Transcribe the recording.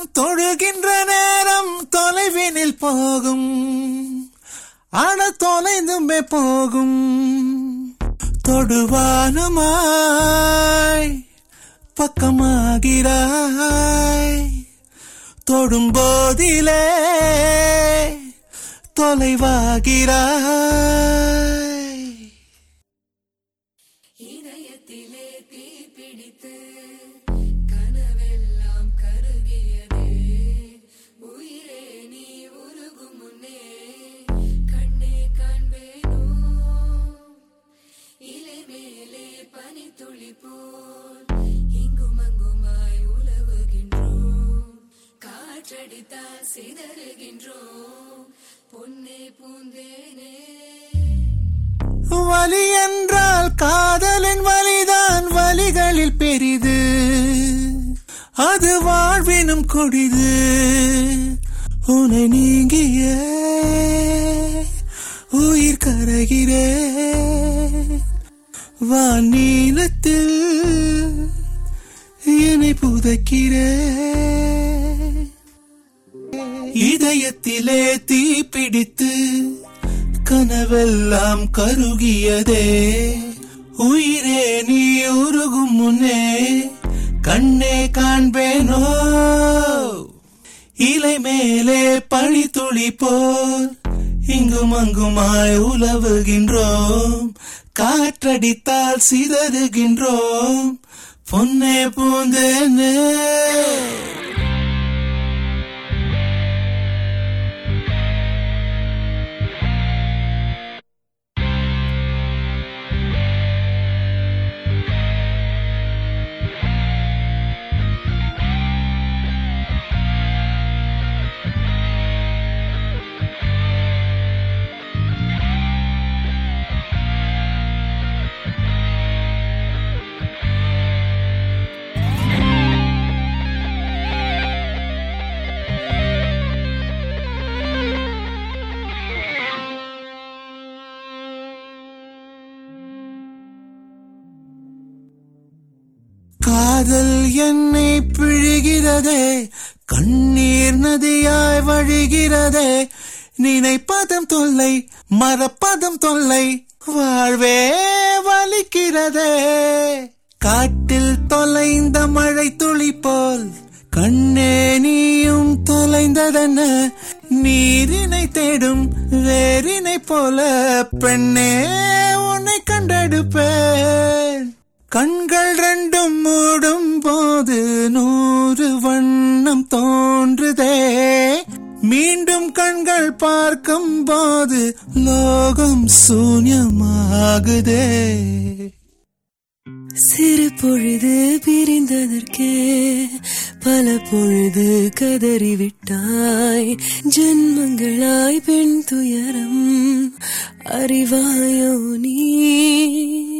தொழுகின்ற நேரம் தொலைவினில் போகும் ஆன தொலைந்துமே போகும் தொடுவானமாய் பக்கமாகிறாய் தொடும் போதிலே தொலைவாகிறாய் இதயத்திலே தீ பிடித்து கனவெல்லாம் கருகியதே உயிரே நீ உருகும் முன்னே கண்ணே காண்பேனோ இலை மேலே பனித்துளி போல் இங்கும் அங்குமாய் உலவுகின்றோம் காற்றடித்தால் சிதறுகின்றோம் பொன்னே பூந்தேனே வலி என்றால் காதலின் வலிதான் வலிகளில் பெரிது அது வாழ்வினும் கொடிது உனை நீங்கிய உயிர் கரைகிறே வானீலத்தில் என்னை புதைக்கிறே இதயத்திலே தீ பிடித்து கனவெல்லாம் கருகியதே உயிரே நீ உருகும் முன்னே கண்ணே காண்பேனோ இலை மேலே பனி துளி போல் இங்கும் அங்குமாய் உலவுகின்றோம் காற்றடித்தால் சிதறுகின்றோம் பொன்னே பூந்தேனே காதல் என்னை பிழிகிறதே கண்ணீர் நதியாய் வழிகிறதே நினைப்பதும் தொல்லை மறப்பதும் தொல்லை வாழ்வே வலிக்கிறதே காட்டில் தொலைந்த மழை துளி போல் கண்ணே நீயும் தொலைந்ததென்ன நீரினை தேடும் வேரினை போல பெண்ணே உன்னை கண்டெடுப்பேன் கண்கள் ரெண்டும் மூடும் போது நூறு வண்ணம் தோன்றுதே மீண்டும் கண்கள் பார்க்கும் போது லோகம் சூன்யமாகுதே சிறு பொழுது பிரிந்ததற்கே பல பொழுது கதறிவிட்டாய் ஜென்மங்களாய் பெண் துயரம் அறிவாயோ நீ